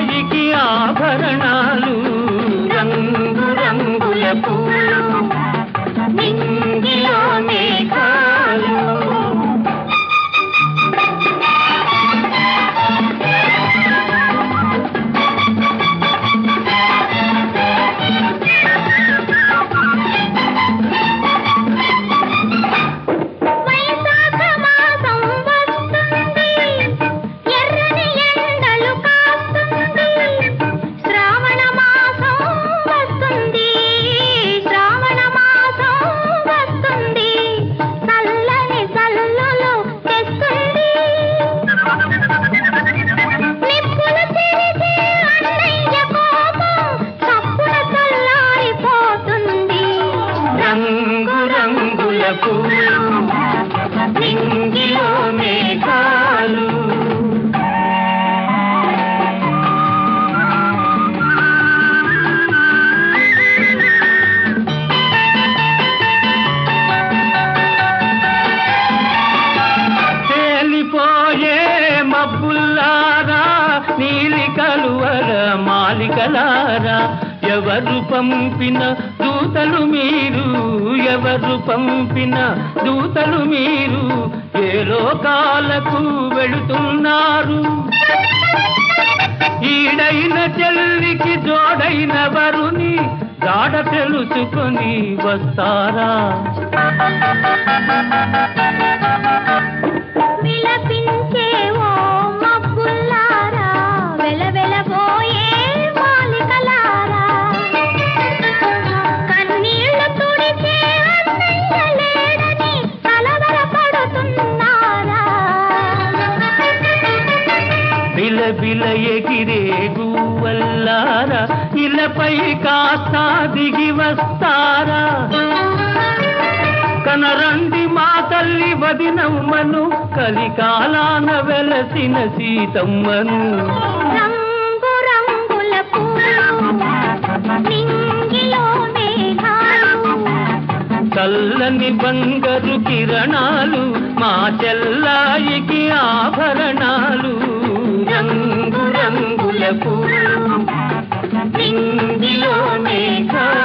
చెల్లాయికి ఆభరణాలు రంగు రంగుల పూలు నింగిలో మేఘాలు వైశాఖ మాసం వస్తుంది ఎర్రని ఎండలు కాస్తుంది శ్రావణ మాసం వస్తుంది శ్రావణ మాసం వస్తుంది చల్లని చల్లులు తెస్తుంది నిప్పులు తెరిచే అన్నయ్య కోపం చప్పున చల్లారిపోతుంది రంగు రంగుల పూలు నింగిలో మేఘాలు తేలిపోయే మబ్బుల్లారా నీలి కలువర మాలికలారా ఎవరు పంపిన దూతలు మీరు ఎవరు పంపిన దూతలు మీరు ఏ లోకాలకు వెళుతున్నారు ఈడైన చెల్లికి జోడైన వరుని జాడ తెలుసుకొని వస్తారా విలపించే ఓ మబ్బుల్లారా వెలవెలబోయే మాలికలారా కన్నీళ్లు తుడిచే అన్నయ్య లేడని కలవరపడుతున్నారా బిల బిల ఎగిరే గువల్లారా ఇలపై కాస్త దిగి వస్తారా కనరండి మా తల్లి వదినమ్మను కలికాలాన వెలసిన సీతమ్మను రంగు రంగుల పూలు నింగిలో మేఘాలు చల్లని బంగారు కిరణాలు మా చెల్లాయికి ఆభరణాలు రంగు రంగుల పూలు నింగిలో మేఘాలు